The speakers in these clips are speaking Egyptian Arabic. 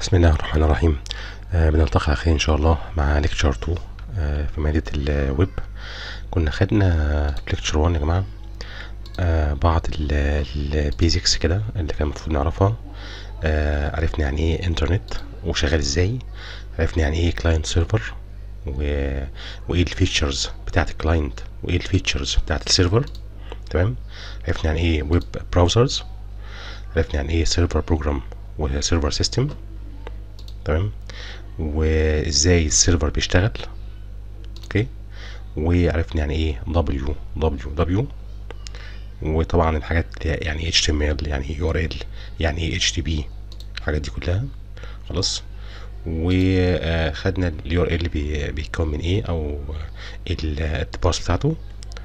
بسم الله الرحمن الرحيم آه بنلتقي على خير ان شاء الله مع ليكتشر 2 آه في مادة الويب كنا خدنا في ليكتشر 1 يا جماعة آه بعض البيزكس كده اللي كان المفروض نعرفها آه عرفنا يعني ايه انترنت وشغال ازاي عرفنا يعني ايه كلاينت سيرفر وايه الفيتشرز بتاعت الكلاينت وايه الفيتشرز بتاعت السيرفر تمام عرفنا يعني ايه ويب براوزرز عرفنا يعني ايه سيرفر بروجرام وسيرفر سيستم تمام وازاي السيرفر بيشتغل اوكي وعرفنا يعني ايه دبليو دبليو دبليو وطبعا الحاجات اللي هي يعني اتش تي ام ال يعني يو ار ال يعني ايه اتش تي بي الحاجات دي كلها خلاص وخدنا اليو ار ال بيتكون من ايه او التباس بتاعته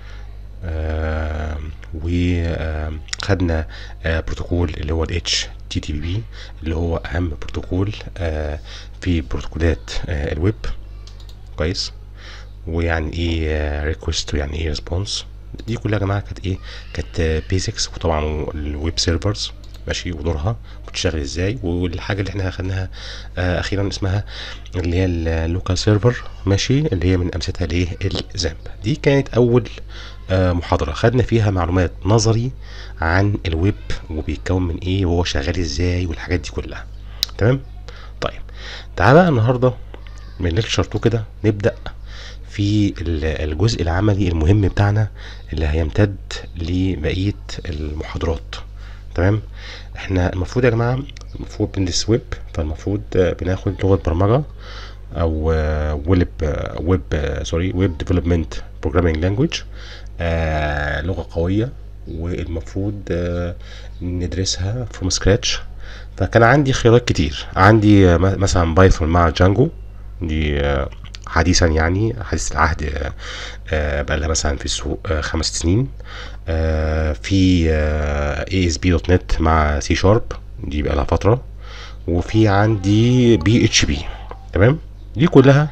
آه وخدنا آه بروتوكول اللي هو ال HTTP اللي هو اهم بروتوكول آه في بروتوكولات آه الويب كويس ويعني ايه ريكوست ويعني ايه ريسبونس دي كلها يا جماعه كانت ايه كانت بيزكس وطبعا الويب سيرفرز ماشي ودورها بتشتغل ازاي والحاجه اللي احنا اخدناها آه اخيرا اسمها اللي هي اللوكال سيرفر ماشي اللي هي من امثلتها الايه الزامب دي كانت اول آه محاضره خدنا فيها معلومات نظري عن الويب وبيتكون من ايه وهو شغال ازاي والحاجات دي كلها تمام طيب تعال بقى النهارده من ليكتشر 2 كده نبدا في الجزء العملي المهم بتاعنا اللي هيمتد لبقيه المحاضرات تمام احنا المفروض يا جماعه المفروض بندرس ويب فالمفروض بناخد لغه برمجه او ويب ويب سوري ويب ديفلوبمنت بروجرامينج لانجويج لغه قويه والمفروض آه ندرسها فروم سكراتش فكان عندي خيارات كتير عندي مثلا بايثون مع جانجو دي آه حديثا يعني حديث العهد آه بقى لها مثلا في السوق خمس سنين في اي اس بي دوت نت مع سي شارب دي بقى لها فتره وفي عندي بي اتش بي تمام دي كلها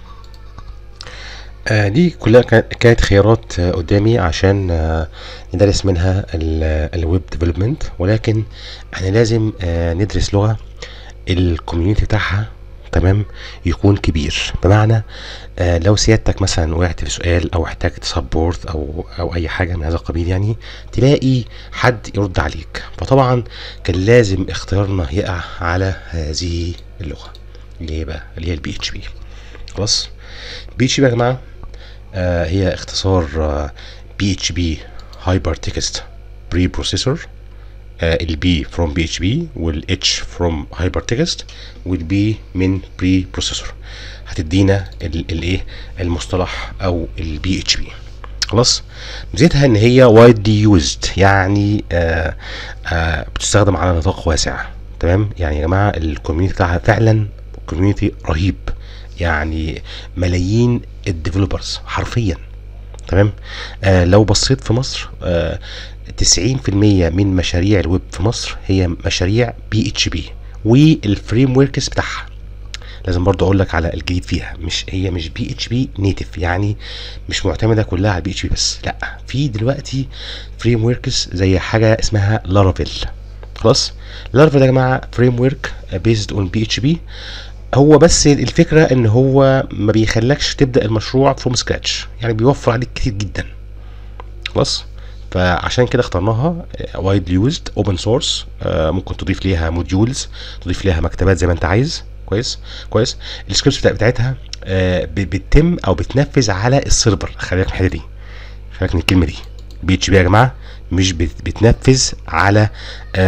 آه دي كلها كانت خيارات آه قدامي عشان آه ندرس منها الويب ديفلوبمنت ولكن احنا لازم ندرس لغه الكوميونتي بتاعها تمام يكون كبير بمعنى لو سيادتك مثلا وقعت في سؤال او احتاجت سبورت او او اي حاجه من هذا القبيل يعني تلاقي حد يرد عليك فطبعا كان لازم اختيارنا يقع على هذه اللغه اللي هي بقى اللي هي البي اتش بي خلاص بي اتش بي يا جماعه آه هي اختصار بي اتش بي هايبر تكست بري بروسيسور البي فروم بي اتش بي والاتش فروم هايبر تكست والبي من بري بروسيسور هتدينا الايه المصطلح او البي اتش بي خلاص ميزتها ان هي وايدلي يوزد يعني آآ آآ بتستخدم على نطاق واسع تمام يعني يا جماعه الكوميونتي بتاعها فعلا كوميونتي رهيب يعني ملايين الديفلوبرز حرفيا تمام آه لو بصيت في مصر آه 90% من مشاريع الويب في مصر هي مشاريع بي اتش بي والفريم وركس بتاعها لازم برضو اقول لك على الجديد فيها مش هي مش بي اتش بي نيتف يعني مش معتمده كلها على بي اتش بي بس لا في دلوقتي فريم وركس زي حاجه اسمها لارافيل خلاص لارافيل يا جماعه فريم ورك بيزد اون بي اتش بي هو بس الفكره ان هو ما بيخلكش تبدا المشروع فروم سكراتش يعني بيوفر عليك كتير جدا خلاص فعشان كده اخترناها وايد يوزد اوبن سورس ممكن تضيف ليها موديولز تضيف ليها مكتبات زي ما انت عايز كويس كويس السكريبتس بتاعتها آه بتتم او بتنفذ على السيرفر خلي بالك من الحته دي خلي بالك من الكلمه دي بي اتش بي يا جماعه مش بتنفذ على آآ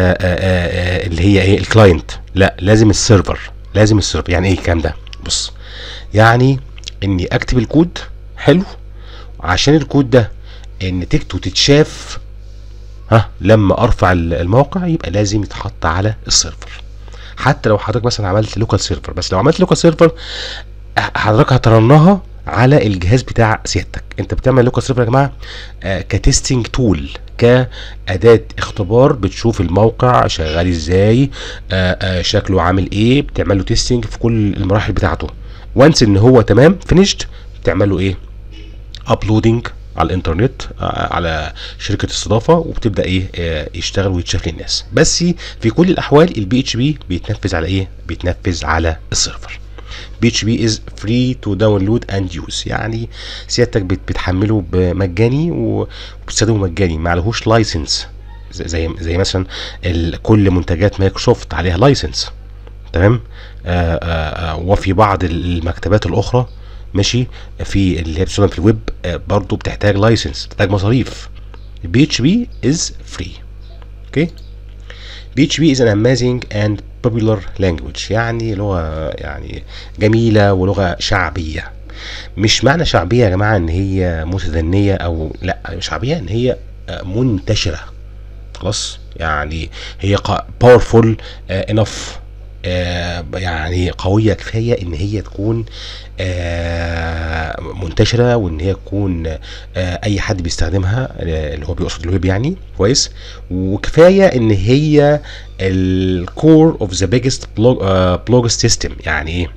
آآ اللي هي ايه الكلاينت لا لازم السيرفر لازم السيرفر يعني ايه الكلام ده بص يعني اني اكتب الكود حلو عشان الكود ده ان نتيجته تتشاف ها لما ارفع الموقع يبقى لازم يتحط على السيرفر حتى لو حضرتك مثلا عملت لوكال سيرفر بس لو عملت لوكال سيرفر حضرتك هترنها على الجهاز بتاع سيادتك انت بتعمل لوكال سيرفر يا جماعه آه كتستنج تول كاداه اختبار بتشوف الموقع شغال ازاي آه آه شكله عامل ايه بتعمل له تيستنج في كل المراحل بتاعته وانس ان هو تمام فينيشد بتعمل له ايه ابلودنج على الانترنت آه، على شركه استضافه وبتبدا ايه آه، يشتغل ويتشاف للناس بس في كل الاحوال البي اتش بي بيتنفذ على ايه بيتنفذ على السيرفر بي اتش بي از فري تو داونلود اند يوز يعني سيادتك بت- بتحمله بمجاني وبتستخدمه مجاني ما عليهوش لايسنس زي زي مثلا ال- كل منتجات مايكروسوفت عليها لايسنس تمام آه آه آه وفي بعض المكتبات الاخرى ماشي في اللي هي بتستخدم في الويب آه برضو بتحتاج لايسنس بتحتاج مصاريف بي اتش بي از فري اوكي PHP is an amazing and popular language يعني لغة يعني جميلة ولغة شعبية مش معنى شعبية يا جماعة ان هي متدنية او لا شعبية ان هي آه، منتشرة خلاص يعني هي باورفول انف يعني قوية كفاية ان هي تكون آه، منتشرة وان هي تكون آه، اي حد بيستخدمها آه، اللي هو بيقصد الويب يعني كويس وكفاية ان هي الكور اوف ذا بيجست بلوج سيستم يعني ايه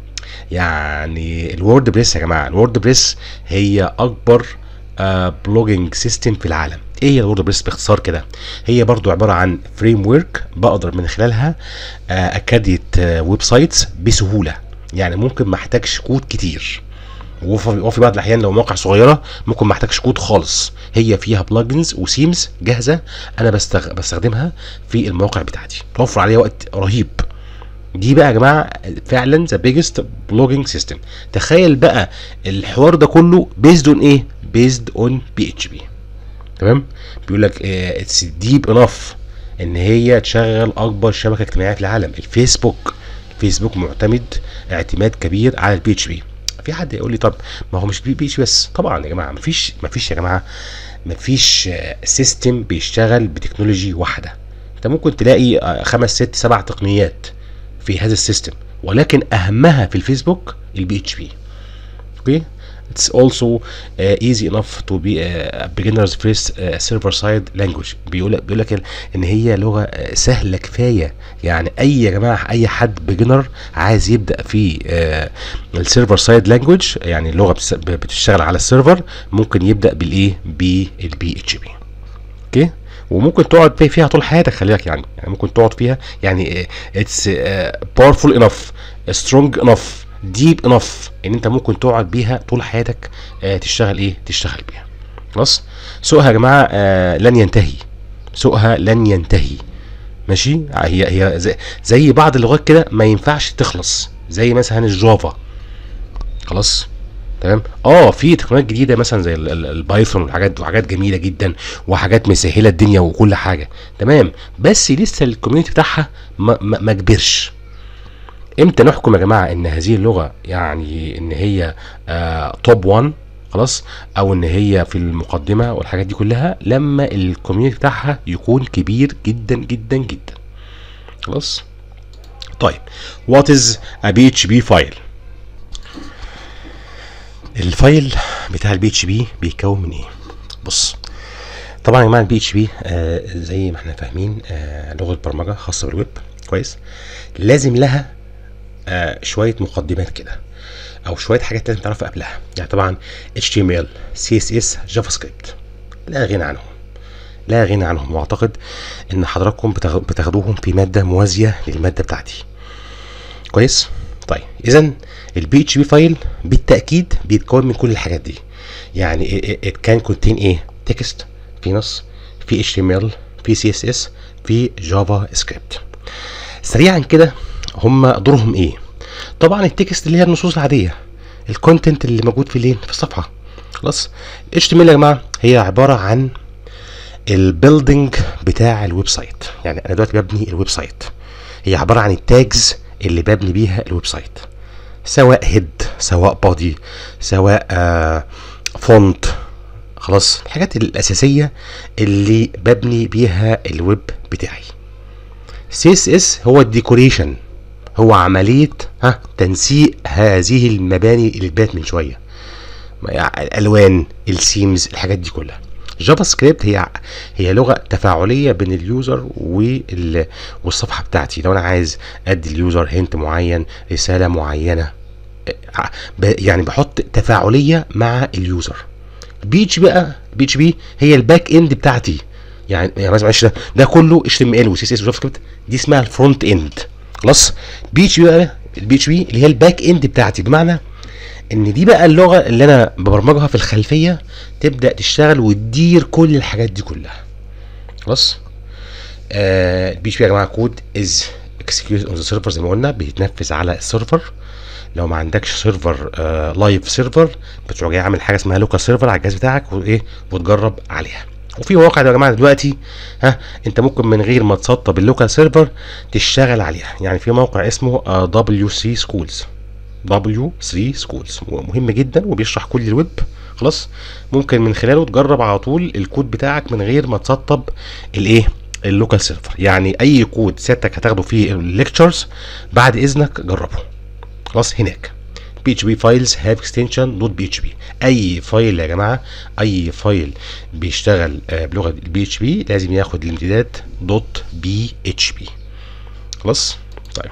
يعني الوورد بريس يا جماعه الوورد بريس هي اكبر بلوجينج سيستم في العالم ايه هي الوورد بريس باختصار كده هي برضو عباره عن فريم ورك بقدر من خلالها آه، اكريت ويب سايتس بسهوله يعني ممكن ما احتاجش كود كتير وفي وفي بعض الاحيان لو مواقع صغيره ممكن ما احتاجش كود خالص هي فيها بلجنز وسيمز جاهزه انا بستغ... بستخدمها في المواقع بتاعتي توفر عليا وقت رهيب دي بقى يا جماعه فعلا ذا بيجست بلوجينج سيستم تخيل بقى الحوار ده كله بيزد اون ايه بيزد اون بي اتش بي تمام بيقول لك اتس ديب انف ان هي تشغل اكبر شبكه اجتماعيه في العالم الفيسبوك الفيسبوك معتمد اعتماد كبير على البي اتش بي في حد يقول لي طب ما هو مش بي اتش بي بس طبعا يا جماعه مفيش مفيش يا جماعه مفيش سيستم بيشتغل بتكنولوجي واحده انت ممكن تلاقي آه، خمس ست سبع تقنيات في هذا السيستم ولكن اهمها في الفيسبوك البي اتش بي اوكي It's also uh, easy enough to be a beginner's first uh, server side language بيقول بيقول لك ان هي لغه آه، سهله كفايه يعني اي يا جماعه اي حد بيجنر عايز يبدا في السيرفر سايد لانجوج يعني لغه بتس- بتشتغل على السيرفر ممكن يبدا بالايه بالبي اتش بي اوكي وممكن تقعد في- فيها طول حياتك خلي بالك يعني يعني ممكن تقعد فيها يعني اتس باورفول انف سترونج انف ديب انف ان انت ممكن تقعد بيها طول حياتك آه، تشتغل ايه تشتغل بيها خلاص سوقها يا جماعه آه، لن ينتهي سوقها لن ينتهي ماشي هي هي زي, زي بعض اللغات كده ما ينفعش تخلص زي مثلا الجافا خلاص تمام اه في تقنيات جديده مثلا زي ال- ال- البايثون والحاجات وحاجات جميله جدا وحاجات مسهله الدنيا وكل حاجه تمام بس لسه الكوميونتي بتاعها ما, ما, ما كبرش امتى نحكم يا جماعه ان هذه اللغه يعني ان هي آه توب 1 خلاص او ان هي في المقدمه والحاجات دي كلها لما الكوميونتي بتاعها يكون كبير جدا جدا جدا خلاص طيب وات از ا بي اتش بي فايل الفايل بتاع البي اتش بي بيتكون من ايه بص طبعا يا جماعه البي اتش بي زي ما احنا فاهمين آه لغه برمجه خاصه بالويب كويس لازم لها آه شويه مقدمات كده او شويه حاجات لازم تعرفها قبلها يعني طبعا HTML CSS جافا سكريبت لا غنى عنهم لا غنى عنهم واعتقد ان حضراتكم بتاخ- بتاخدوهم في ماده موازيه للماده بتاعتي كويس طيب اذا البي اتش بي فايل بالتاكيد بيتكون من كل الحاجات دي يعني ات كان كونتين ايه تكست في نص في اتش تي ام ال في سي اس اس في جافا سكريبت سريعا كده هم دورهم ايه طبعا التكست اللي هي النصوص العاديه الكونتنت اللي موجود في الايه في الصفحه خلاص اتش تي ام ال يا جماعه هي عباره عن البيلدينج بتاع الويب سايت يعني انا دلوقتي ببني الويب سايت هي عباره عن التاجز اللي ببني بيها الويب سايت سواء هيد سواء بادي سواء آه فونت خلاص الحاجات الاساسيه اللي ببني بيها الويب بتاعي سي اس اس هو الديكوريشن هو عمليه ها تنسيق هذه المباني اللي اتبنت من شويه يعني الالوان السيمز الحاجات دي كلها جافا سكريبت هي هي لغه تفاعليه بين اليوزر وال والصفحه بتاعتي لو انا عايز ادي اليوزر هنت معين رساله معينه ب- يعني بحط تفاعليه مع اليوزر بي اتش بقى بي اتش بي هي الباك اند بتاعتي يعني يعني معلش ده ده كله اتش تي ام ال وسي اس اس وجافا سكريبت دي اسمها الفرونت اند خلاص بي اتش بي بقى البي اتش بي اللي هي الباك اند بتاعتي بمعنى ان دي بقى اللغه اللي انا ببرمجها في الخلفيه تبدا تشتغل وتدير كل الحاجات دي كلها خلاص البي اتش بي يا جماعه كود از اكسكيوت اون ذا سيرفر زي ما قلنا بيتنفذ على السيرفر لو ما عندكش سيرفر لايف سيرفر بتروح جاي عامل حاجه اسمها لوكال سيرفر على الجهاز بتاعك وايه وتجرب عليها وفي مواقع يا جماعه دلوقتي ها انت ممكن من غير ما تسطب اللوكال سيرفر تشتغل عليها يعني في موقع اسمه دبليو سي سكولز دبليو 3 سكولز مهم جدا وبيشرح كل الويب خلاص ممكن من خلاله تجرب على طول الكود بتاعك من غير ما تسطب الايه اللوكال سيرفر يعني اي كود سيادتك هتاخده في الليكتشرز بعد اذنك جربه خلاص هناك PHP files have extension .php اي فايل يا جماعه اي فايل بيشتغل بلغه البي اتش بي لازم ياخد الامتداد .php خلاص طيب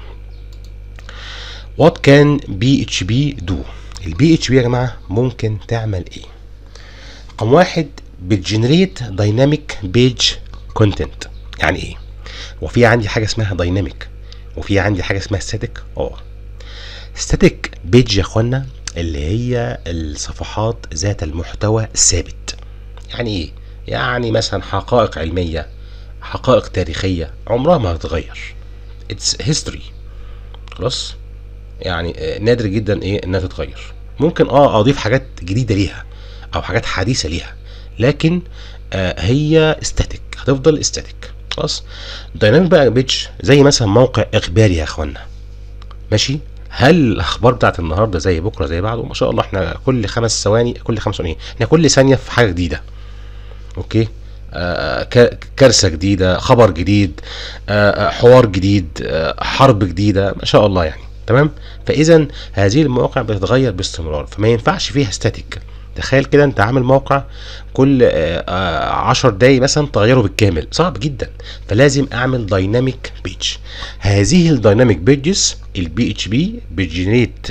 what can PHP do البي اتش بي يا جماعه ممكن تعمل ايه رقم واحد بتجنريت دايناميك بيج كونتنت يعني ايه وفي عندي حاجه اسمها دايناميك وفي عندي حاجه اسمها ستاتيك اه ستاتيك بيج يا اخوانا اللي هي الصفحات ذات المحتوى الثابت يعني ايه يعني مثلا حقائق علميه حقائق تاريخيه عمرها ما هتتغير اتس هيستوري خلاص يعني نادر جدا ايه انها تتغير ممكن اه اضيف حاجات جديده ليها او حاجات حديثه ليها لكن آه هي استاتيك هتفضل استاتيك خلاص دايناميك بقى بيج زي مثلا موقع اخباري يا اخوانا ماشي هل الاخبار بتاعت النهارده زي بكره زي بعده ما شاء الله احنا كل خمس ثواني كل خمس ثواني احنا كل ثانيه في حاجه جديده اوكي آه كارثه جديده خبر جديد آه حوار جديد آه حرب جديده ما شاء الله يعني تمام فاذا هذه المواقع بتتغير باستمرار فما ينفعش فيها ستاتيك تخيل كده انت عامل موقع كل عشر دقايق مثلا تغيره بالكامل صعب جدا فلازم اعمل دايناميك بيج هذه الدايناميك بيجز البي اتش بي بتجنريت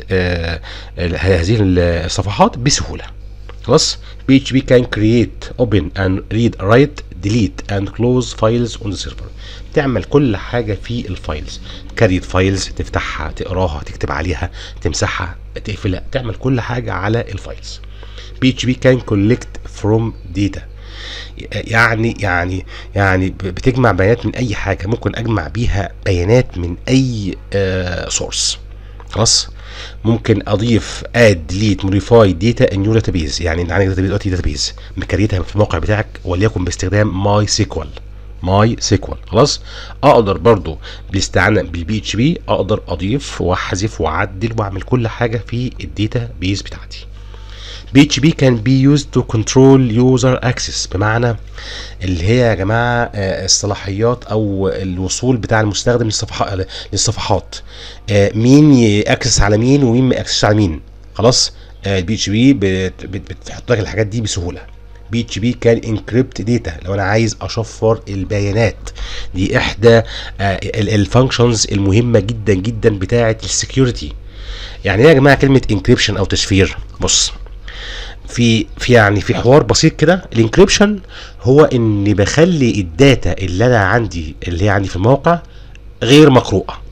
هذه الصفحات بسهوله خلاص بي اتش بي كان كرييت اوبن اند ريد رايت ديليت اند كلوز فايلز اون ذا سيرفر تعمل كل حاجه في الفايلز كريت فايلز تفتحها تقراها تكتب عليها تمسحها تقفلها تعمل كل حاجه على الفايلز PHP can collect from data يعني يعني يعني بتجمع بيانات من اي حاجه ممكن اجمع بيها بيانات من اي سورس خلاص ممكن اضيف اد ديليت موديفاي داتا ان يور داتابيز يعني انت عندك داتابيز دلوقتي داتابيز مكريتها في الموقع بتاعك وليكن باستخدام ماي سيكوال ماي سيكوال خلاص اقدر برضو بالاستعانه بالبي اتش بي اقدر اضيف واحذف واعدل واعمل كل حاجه في الداتا بيز بتاعتي PHP can be used to control user access بمعنى اللي هي يا جماعه الصلاحيات او الوصول بتاع المستخدم للصفحات للصفحات مين ياكسس على مين ومين ما ياكسسش على مين خلاص البي اتش بي بتحط لك الحاجات دي بسهوله بي اتش بي كان انكريبت داتا لو انا عايز اشفر البيانات دي احدى الفانكشنز المهمه جدا جدا بتاعه السكيورتي يعني ايه يا جماعه كلمه انكريبشن او تشفير بص في في يعني في حوار بسيط كده الانكريبشن هو اني بخلي الداتا اللي انا عندي اللي هي عندي في الموقع غير مقروءه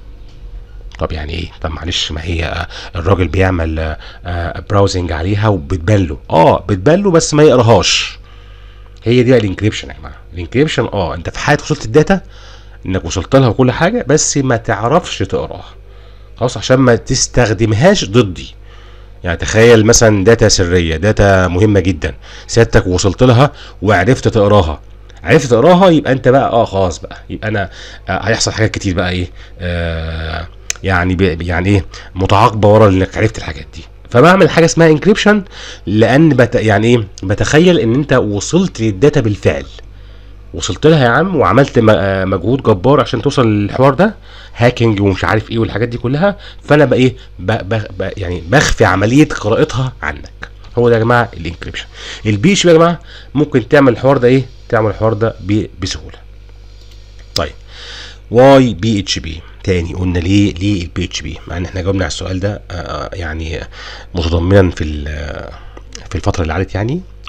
طب يعني ايه طب معلش ما هي الراجل بيعمل براوزنج عليها وبتبان له اه بتبان له بس ما يقراهاش هي دي بقى الانكريبشن يا جماعه الانكريبشن اه انت في حاله وصلت الداتا انك وصلت لها وكل حاجه بس ما تعرفش تقراها خلاص عشان ما تستخدمهاش ضدي يعني تخيل مثلا داتا سريه داتا مهمه جدا سيادتك وصلت لها وعرفت تقراها عرفت تقراها يبقى انت بقى اه خلاص بقى يبقى انا آه هيحصل حاجات كتير بقى ايه آه يعني يعني ايه متعاقبه ورا انك عرفت الحاجات دي فبعمل حاجه اسمها انكريبشن لان بت يعني ايه بتخيل ان انت وصلت للداتا بالفعل وصلت لها يا عم وعملت مجهود جبار عشان توصل للحوار ده هاكينج ومش عارف ايه والحاجات دي كلها فانا بقى ايه ب ب يعني بخفي عمليه قراءتها عنك هو ده يا جماعه الانكريبشن البي اتش بي يا جماعه ممكن تعمل الحوار ده ايه تعمل الحوار ده بسهوله طيب واي بي اتش بي تاني قلنا ليه ليه البي اتش بي مع ان احنا جاوبنا على السؤال ده آه يعني متضمنا في في الفتره اللي عدت يعني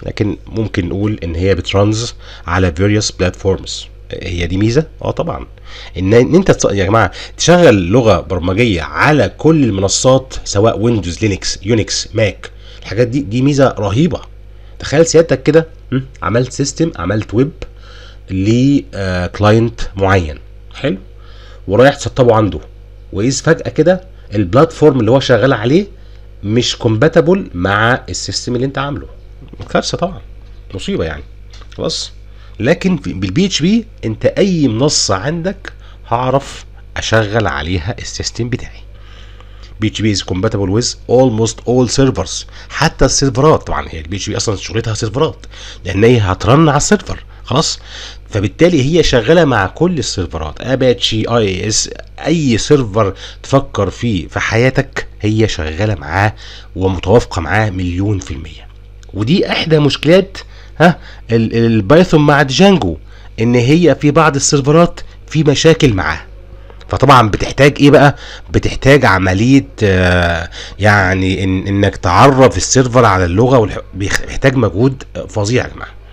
لكن ممكن نقول ان هي بترانز على various platforms هي دي ميزه اه طبعا ان ان انت تص- يا جماعه تشغل لغه برمجيه على كل المنصات سواء ويندوز لينكس يونكس ماك الحاجات دي دي ميزه رهيبه تخيل سيادتك كده م? عملت سيستم عملت ويب لكلاينت معين حلو ورايح تسطبه عنده واذ فجاه كده البلاتفورم اللي هو شغال عليه مش كومباتبل مع السيستم اللي انت عامله كارثه طبعا مصيبه يعني خلاص لكن في- بالبي اتش بي انت اي منصه عندك هعرف اشغل عليها السيستم بتاعي بي اتش بي از كومباتبل ويز اولموست اول سيرفرز حتى السيرفرات طبعا هي البي اتش بي اصلا شغلتها سيرفرات لان هي هترن على السيرفر خلاص فبالتالي هي شغاله مع كل السيرفرات اباتشي اي اس اي سيرفر تفكر فيه في حياتك هي شغاله معاه ومتوافقه معاه مليون في الميه ودي احدى مشكلات ها ال- البايثون مع ديجانجو ان هي في بعض السيرفرات في مشاكل معاه فطبعا بتحتاج ايه بقى بتحتاج عمليه آه، يعني إن انك تعرف السيرفر على اللغه والح- بيخ- بيحتاج مجهود آه، فظيع يا جماعه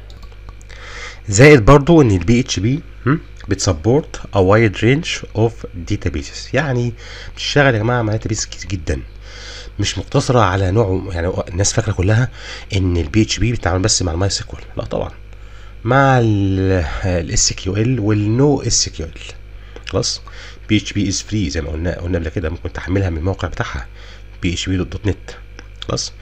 زائد برضو ان البي اتش بي بتسبورت a wide range of databases يعني بتشتغل يا جماعه مع داتابيس كتير جدا مش مقتصره على نوع يعني الناس فاكره كلها ان البي اتش بي بتتعامل بس مع الماي سيكوال لا طبعا مع الاس كيو ال والنو اس كيو ال خلاص بي اتش بي از فري زي ما قلنا قلنا قبل كده ممكن تحملها من الموقع بتاعها بي اتش بي دوت نت خلاص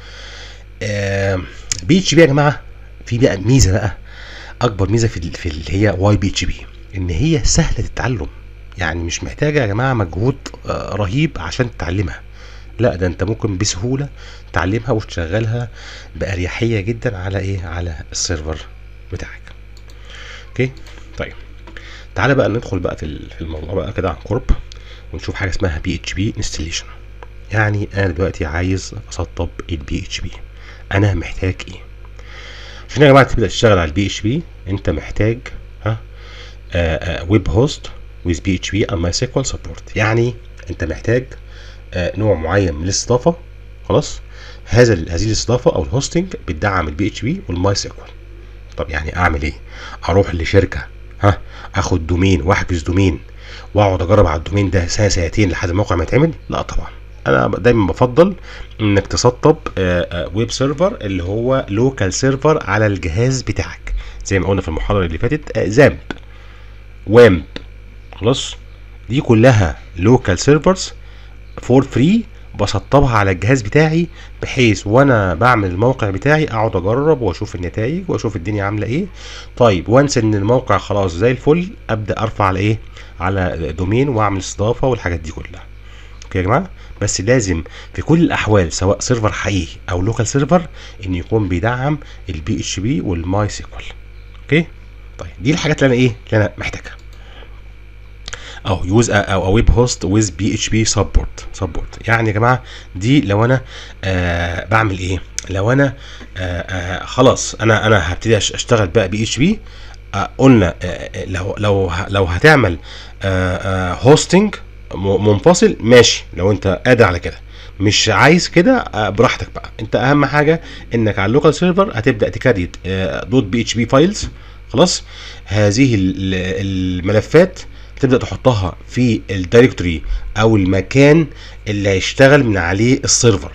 بي اتش بي يا جماعه في بقى ميزه بقى اكبر ميزه في ال- في اللي هي واي بي اتش بي ان هي سهله التعلم يعني مش محتاجه يا جماعه مجهود آه، رهيب عشان تتعلمها لا ده انت ممكن بسهوله تعلمها وتشغلها باريحيه جدا على ايه على السيرفر بتاعك اوكي طيب تعالى بقى ندخل بقى في ال- في الموضوع بقى كده عن قرب ونشوف حاجه اسمها بي اتش بي انستليشن يعني انا دلوقتي عايز اسطب البي اتش بي انا محتاج ايه عشان يا جماعه تبدا تشتغل على البي اتش بي انت محتاج ها ويب هوست ويز بي اتش بي اند ماي سيكوال سبورت يعني انت محتاج آه، نوع معين من الاستضافه خلاص هذا ال- هذه الاستضافه او الهوستنج بتدعم البي اتش بي والماي سيكوال طب يعني اعمل ايه اروح لشركه ها اخد دومين واحجز دومين واقعد اجرب على الدومين ده سنه سنتين لحد الموقع ما يتعمل لا طبعا انا دايما بفضل انك تسطب ويب سيرفر اللي هو لوكال سيرفر على الجهاز بتاعك زي ما قلنا في المحاضره اللي فاتت آه، زامب وامب خلاص دي كلها لوكال سيرفرز فور فري بسطبها على الجهاز بتاعي بحيث وانا بعمل الموقع بتاعي اقعد اجرب واشوف النتائج واشوف الدنيا عامله ايه طيب وانس ان الموقع خلاص زي الفل ابدا ارفع على ايه على دومين واعمل استضافه والحاجات دي كلها اوكي يا جماعه بس لازم في كل الاحوال سواء سيرفر حقيقي او لوكال سيرفر ان يكون بيدعم البي اتش بي والماي سيكوال اوكي طيب دي الحاجات اللي انا ايه اللي انا محتاجها او يوز او ويب هوست ويز بي اتش بي سبورت سبورت يعني يا جماعه دي لو انا آه بعمل ايه لو انا آه آه خلاص انا انا هبتدي أش- اشتغل بقى بي اتش بي قلنا آه آه، لو لو ه- لو هتعمل هوستنج منفصل ماشي لو انت قادر على كده مش عايز كده آه، براحتك بقى انت اهم حاجه انك على اللوكال سيرفر هتبدا تكريت دوت بي اتش بي فايلز خلاص هذه ال- ال- الملفات تبدا تحطها في الدايركتوري او المكان اللي هيشتغل من عليه السيرفر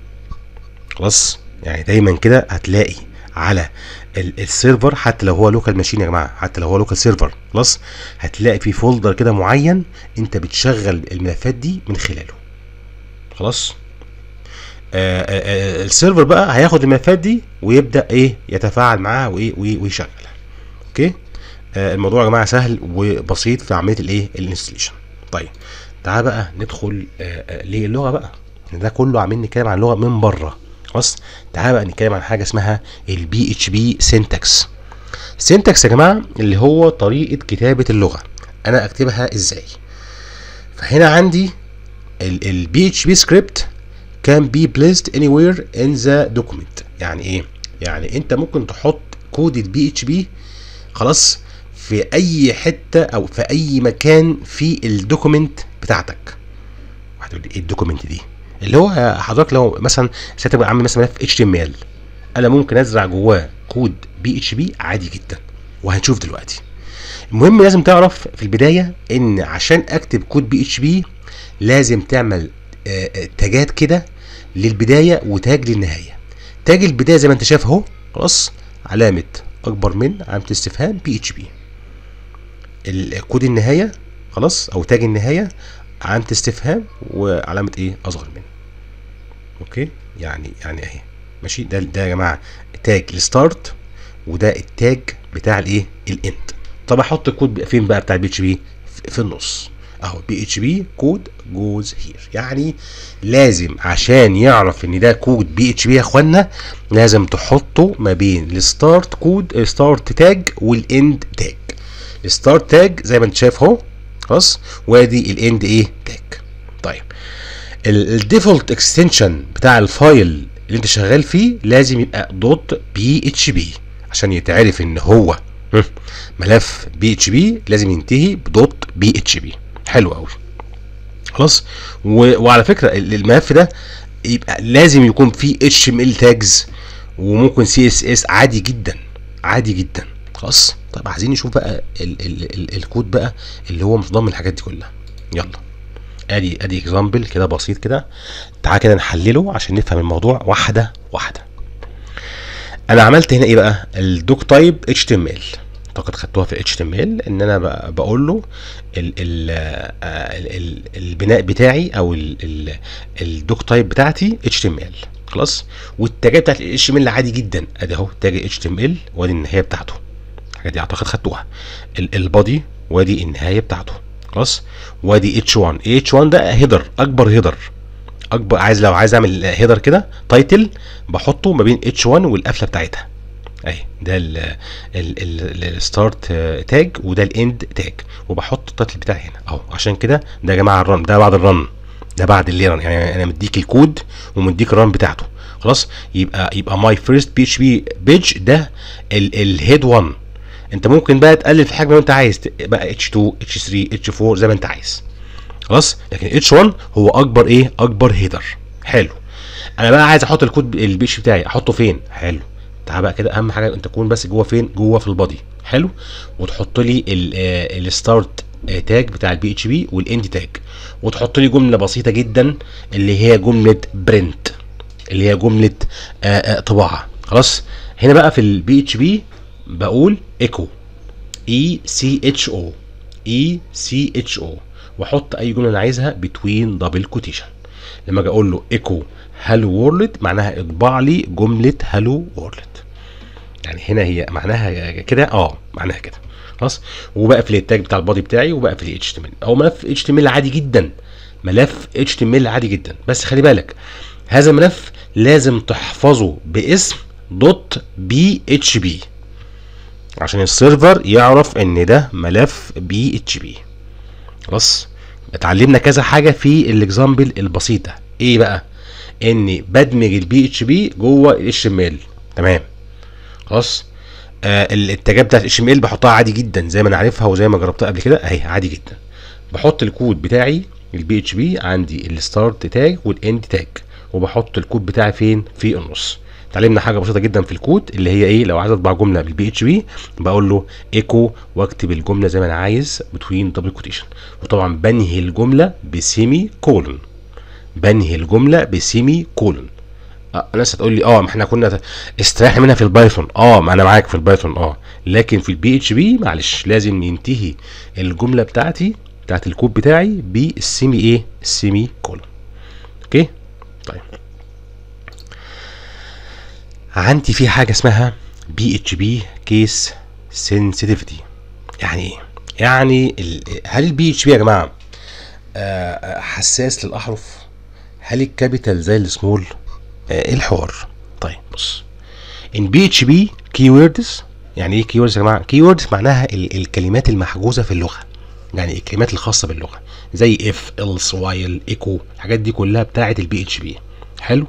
خلاص يعني دايما كده هتلاقي على ال- السيرفر حتى لو هو لوكال ماشين يا جماعه حتى لو هو لوكال سيرفر خلاص هتلاقي في فولدر كده معين انت بتشغل الملفات دي من خلاله خلاص آه آه آه السيرفر بقى هياخد الملفات دي ويبدا ايه يتفاعل معاها وايه وي- ويشغلها اوكي آه الموضوع يا جماعه سهل وبسيط في عمليه الايه الانستليشن طيب تعال بقى ندخل آه آه للغه بقى ده كله عاملين نتكلم عن اللغه من بره خلاص تعال بقى نتكلم عن حاجه اسمها البي اتش بي سينتاكس سينتاكس يا جماعه اللي هو طريقه كتابه اللغه انا اكتبها ازاي فهنا عندي البي اتش بي سكريبت can be placed anywhere in the document يعني ايه يعني انت ممكن تحط كود البي اتش بي خلاص في اي حته او في اي مكان في الدوكيمنت بتاعتك هتقول لي ايه الدوكيمنت دي اللي هو حضرتك لو مثلا ساعتها عامل مثلا ملف اتش تي ام ال انا ممكن ازرع جواه كود بي اتش بي عادي جدا وهنشوف دلوقتي المهم لازم تعرف في البدايه ان عشان اكتب كود بي اتش بي لازم تعمل آه، آه، تاجات كده للبدايه وتاج للنهايه تاج البدايه زي ما انت شايف اهو خلاص علامه اكبر من علامه استفهام بي اتش بي الكود النهايه خلاص او تاج النهايه علامه استفهام وعلامه ايه اصغر من اوكي يعني يعني اهي ماشي ده ده يا جماعه تاج الستارت وده التاج بتاع الايه الاند طب احط الكود بقى فين بقى بتاع البي اتش بي في النص اهو بي اتش بي كود جوز هير يعني لازم عشان يعرف ان ده كود بي اتش بي يا اخوانا لازم تحطه ما بين الستارت كود ستارت تاج والاند تاج الستارت تاج زي ما انت شايف اهو خلاص وادي الاند ايه تاج طيب الديفولت اكستنشن بتاع الفايل اللي انت شغال فيه لازم يبقى دوت بي اتش بي عشان يتعرف ان هو هم، ملف بي اتش بي لازم ينتهي بدوت بي اتش بي حلو قوي خلاص و... وعلى فكره ال- الملف ده يبقى لازم يكون فيه اتش ام ال تاجز وممكن سي اس اس عادي جدا عادي جدا خلاص طب عايزين نشوف بقى ال... ال... ال... الكود بقى اللي هو متضمن الحاجات دي كلها يلا ادي ادي اكزامبل كده بسيط كده تعال كده نحلله عشان نفهم الموضوع واحده واحده انا عملت هنا ايه بقى الدوك تايب اتش تي ام ال اعتقد خدتوها في اتش تي ام ال ان انا ب- بقول له ال ال ال ال البناء بتاعي او ال ال الدوك تايب بتاعتي اتش تي ام ال خلاص والتاجات بتاعت الاتش ام ال عادي جدا ادي اهو تاج اتش تي ام ال وادي النهايه بتاعته الحاجات دي اعتقد خدتوها البادي وادي النهايه بتاعته خلاص وادي اتش 1 اتش 1 ده هيدر اكبر هيدر اكبر عايز لو عايز اعمل هيدر كده تايتل بحطه ما بين اتش 1 والقفله بتاعتها اهي ده الستارت تاج وده الاند تاج وبحط التايتل بتاعي هنا اهو عشان كده ده يا جماعه الرن ده بعد الرن ده بعد اللي رن يعني انا مديك الكود ومديك الرن بتاعته خلاص يبقى يبقى ماي فيرست بي اتش بي بيج ده الهيد 1 انت ممكن بقى تقلل في الحجم لو انت عايز ت- بقى اتش 2 اتش 3 اتش 4 زي ما انت عايز خلاص لكن اتش 1 هو اكبر ايه اكبر هيدر حلو انا بقى عايز احط الكود البيش بتاعي احطه فين حلو تعال بقى كده اهم حاجه انت تكون بس جوه فين جوه في البادي حلو وتحط لي الستارت تاج بتاع البي اتش بي والاند تاج وتحط لي جمله بسيطه جدا اللي هي جمله برنت اللي هي جمله آه، آه، طباعه خلاص هنا بقى في البي اتش بي بقول ايكو اي سي اتش او اي سي اتش او واحط اي جمله انا عايزها بتوين دبل كوتيشن لما اجي اقول له ايكو هالو وورلد معناها اطبع لي جمله هالو وورلد يعني هنا هي معناها كده اه معناها كده خلاص وبقفل التاج بتاع البادي بتاعي وبقفل الاتش تي ام ال او ملف اتش تي ام ال عادي جدا ملف اتش تي ام ال عادي جدا بس خلي بالك هذا الملف لازم تحفظه باسم دوت بي اتش بي عشان السيرفر يعرف ان ده ملف بي اتش بي خلاص اتعلمنا كذا حاجه في الاكزامبل البسيط ده ايه بقى اني بدمج البي اتش بي جوه الاتش ام ال تمام خلاص آه التاجات بتاعت الاتش ام ال بحطها عادي جدا زي ما انا عارفها وزي ما جربتها قبل كده اهي عادي جدا بحط الكود بتاعي البي اتش بي عندي الستارت تاج والاند تاج وبحط الكود بتاعي فين في النص اتعلمنا حاجه بسيطه جدا في الكود اللي هي ايه لو عايز اطبع جمله بالبي اتش بي بقول له ايكو واكتب الجمله زي ما انا عايز بتوين دبل كوتيشن وطبعا بنهي الجمله بسيمي كولون بنهي الجمله بسيمي كولون آه ناس هتقول لي اه ما احنا كنا استريحنا منها في البايثون اه ما انا معاك في البايثون اه لكن في البي اتش بي معلش لازم ينتهي الجمله بتاعتي بتاعت الكود بتاعي بالسيمي ايه السيمي كولون اوكي طيب عندي في حاجه اسمها بي اتش بي كيس سنسيتيفيتي يعني ايه يعني ال- هل البي اتش بي يا جماعه آه، آه، حساس للاحرف هل الكابيتال زي السمول آه، ايه الحوار طيب بص ان بي اتش بي كي ووردز يعني ايه كي ووردز يا جماعه كي ووردز معناها ال- الكلمات المحجوزه في اللغه يعني الكلمات الخاصه باللغه زي اف else وايل ايكو الحاجات دي كلها بتاعه البي اتش بي حلو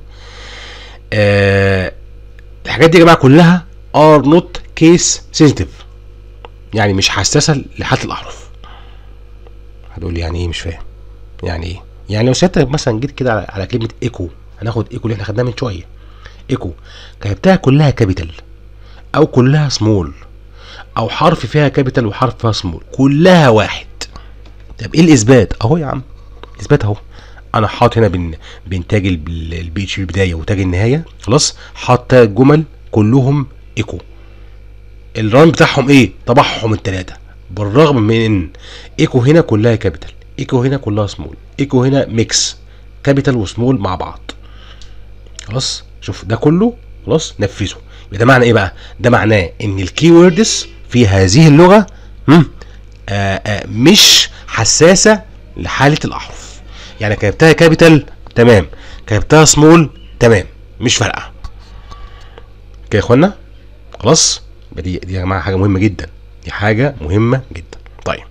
آه الحاجات دي يا جماعه كلها ار نوت كيس سنسيتيف يعني مش حساسه لحاله الاحرف هتقول لي يعني ايه مش فاهم يعني ايه يعني لو سيادتك مثلا جيت كده على, على كلمه ايكو هناخد ايكو اللي احنا خدناها من شويه ايكو كتبتها كلها كابيتال او كلها سمول او حرف فيها كابيتال وحرف فيها سمول كلها واحد طب ايه الاثبات اهو يا عم اثبات اهو انا حاطط هنا بين بين تاج البي اتش البدايه وتاج النهايه خلاص حاطط جمل كلهم ايكو الران بتاعهم ايه طبعهم الثلاثه بالرغم من ان ايكو هنا كلها كابيتال ايكو هنا كلها سمول ايكو هنا ميكس كابيتال وسمول مع بعض خلاص شوف ده كله خلاص نفذه يبقى ده معنى ايه بقى ده معناه ان الكي ووردز في هذه اللغه آآ آآ مش حساسه لحاله الاحرف يعني كتبتها كابيتال تمام كتبتها سمول تمام مش فارقه كده يا اخوانا خلاص يبقى دي دي يا جماعه حاجه مهمه جدا دي حاجه مهمه جدا طيب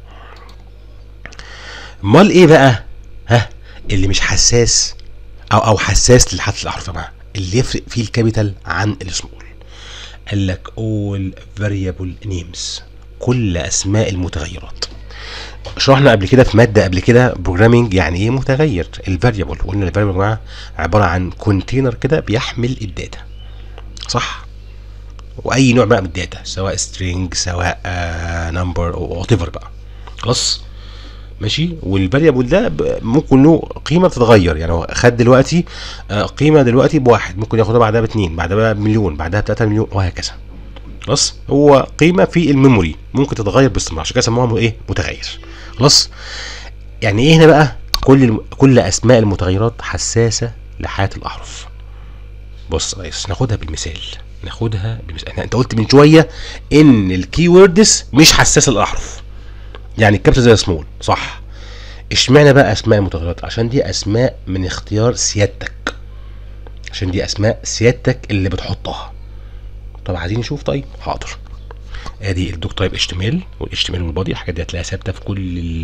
امال ايه بقى ها اللي مش حساس او او حساس لحاله الاحرف يا جماعه اللي يفرق فيه الكابيتال عن السمول قال لك all variable names كل اسماء المتغيرات شرحنا قبل كده في ماده قبل كده بروجرامينج يعني ايه متغير الفاريبل قلنا الفاريبل يا جماعه عباره عن كونتينر كده بيحمل الداتا صح واي نوع بقى من الداتا سواء سترينج سواء نمبر او وات ايفر بقى خلاص ماشي والفاريبل ده ممكن له قيمه بتتغير يعني هو خد دلوقتي قيمه دلوقتي بواحد ممكن ياخدها بعدها باثنين بعدها بقى بمليون بعدها بتلاته مليون وهكذا خلاص هو قيمه في الميموري ممكن تتغير باستمرار عشان كده سموها ايه متغير خلاص يعني ايه هنا بقى كل الم... كل اسماء المتغيرات حساسه لحاله الاحرف بص يا ريس ناخدها بالمثال ناخدها بالمثال انت قلت من شويه ان الكي ووردز مش حساسه للاحرف يعني الكابتشا زي سمول صح اشمعنى بقى اسماء المتغيرات عشان دي اسماء من اختيار سيادتك عشان دي اسماء سيادتك اللي بتحطها طب عايزين نشوف طيب حاضر ادي الدوك تايب اتش تي ام ال والاتش تي ام ال والبادي الحاجات دي هتلاقيها ثابته في كل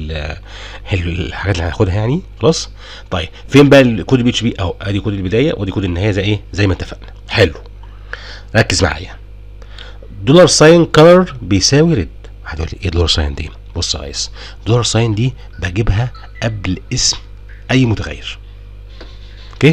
الحاجات اللي هناخدها يعني خلاص طيب فين بقى الكود البي اتش بي اهو ادي كود البدايه وادي كود النهايه زي ايه زي ما اتفقنا حلو ركز معايا دولار ساين كلر بيساوي ريد هتقول لي ايه دولار ساين دي بص يا ريس دولار ساين دي بجيبها قبل اسم اي متغير اوكي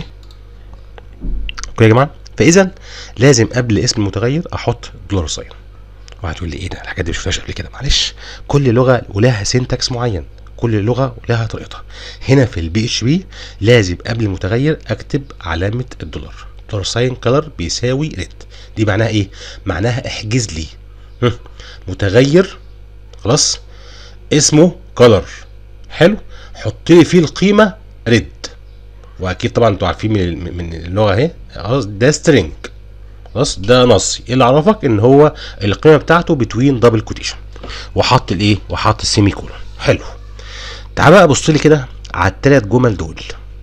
اوكي يا جماعه فاذا لازم قبل اسم المتغير احط دولار ساين وهتقول لي ايه ده الحاجات دي ما شفتهاش قبل كده معلش كل لغه ولها سينتاكس معين كل لغه ولها طريقتها هنا في البي اتش بي لازم قبل المتغير اكتب علامه الدولار دولار ساين كلر بيساوي ريد دي معناها ايه معناها احجز لي متغير خلاص اسمه كلر حلو حط لي فيه القيمه ريد واكيد طبعا انتوا عارفين من من اللغه اهي خلاص ده سترينج خلاص ده نصي ايه اللي عرفك ان هو القيمه بتاعته بتوين دبل كوتيشن وحط الايه وحط السيمي كولون حلو تعال بقى بص لي كده على الثلاث جمل دول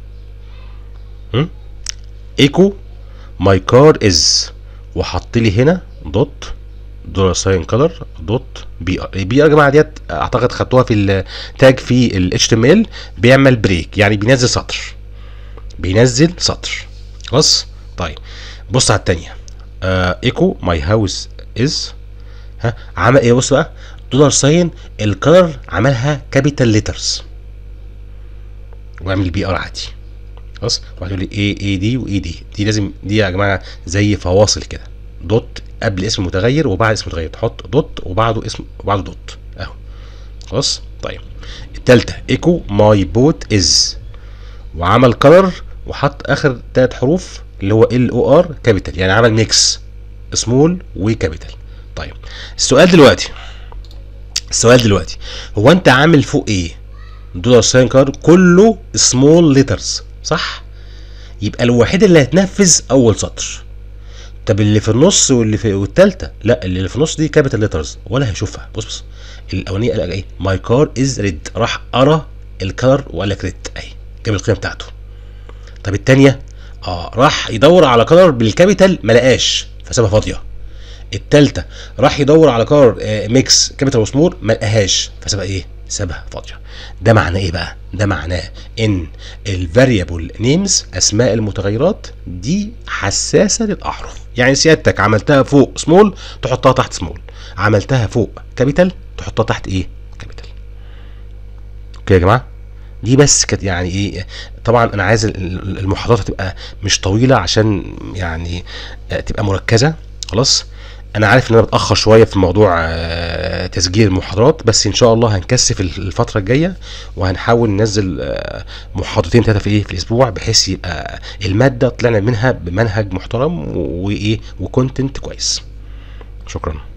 ايكو ماي كار از وحط لي هنا دوت دولار ساين كلر دوت بي ار بي ار يا جماعه ديت اعتقد خدتوها في التاج في الاتش تي ام ال بيعمل بريك يعني بينزل سطر بينزل سطر خلاص طيب بص على الثانيه ايكو ماي هاوس از ها عمل ايه بص بقى دولار ساين الكلر عملها كابيتال ليترز واعمل بي ار عادي خلاص وهتقول لي ايه ايه دي وايه دي دي لازم دي يا جماعه زي فواصل كده دوت قبل اسم متغير وبعد اسم متغير تحط دوت وبعده اسم وبعده دوت اهو خلاص طيب التالتة ايكو ماي بوت از وعمل كلر وحط اخر تلات حروف اللي هو ال او ار كابيتال يعني عمل ميكس سمول وكابيتال طيب السؤال دلوقتي السؤال دلوقتي هو انت عامل فوق ايه دولار ساين كارد كله سمول ليترز صح يبقى الوحيد اللي هتنفذ اول سطر طب اللي في النص واللي في والتالتة لا اللي في النص دي كابيتال ليترز ولا هيشوفها بص بص الاولانيه قال ايه ماي كار از ريد راح قرا الكلر وقال لك ريد اهي جاب القيمه بتاعته طب الثانيه اه راح يدور على كلر بالكابيتال ما لقاش فسابها فاضيه التالتة راح يدور على كار آه ميكس كابيتال وسمول ما لقاهاش فسابها ايه سابها فاضيه ده معناه ايه بقى ده معناه ان الفاريبل نيمز اسماء المتغيرات دي حساسه للاحرف يعني سيادتك عملتها فوق سمول تحطها تحت سمول عملتها فوق كابيتال تحطها تحت ايه كابيتال اوكي يا جماعه دي بس كانت يعني ايه طبعا انا عايز ال- ال- المحاضرات تبقى مش طويله عشان يعني آه، تبقى مركزه خلاص انا عارف ان انا بتاخر شويه في موضوع آه، تسجيل المحاضرات بس ان شاء الله هنكثف ال- الفتره الجايه وهنحاول ننزل آه، محاضرتين ثلاثه في ايه في الاسبوع بحيث يبقى الماده طلعنا منها بمنهج محترم وايه وكونتنت كويس شكرا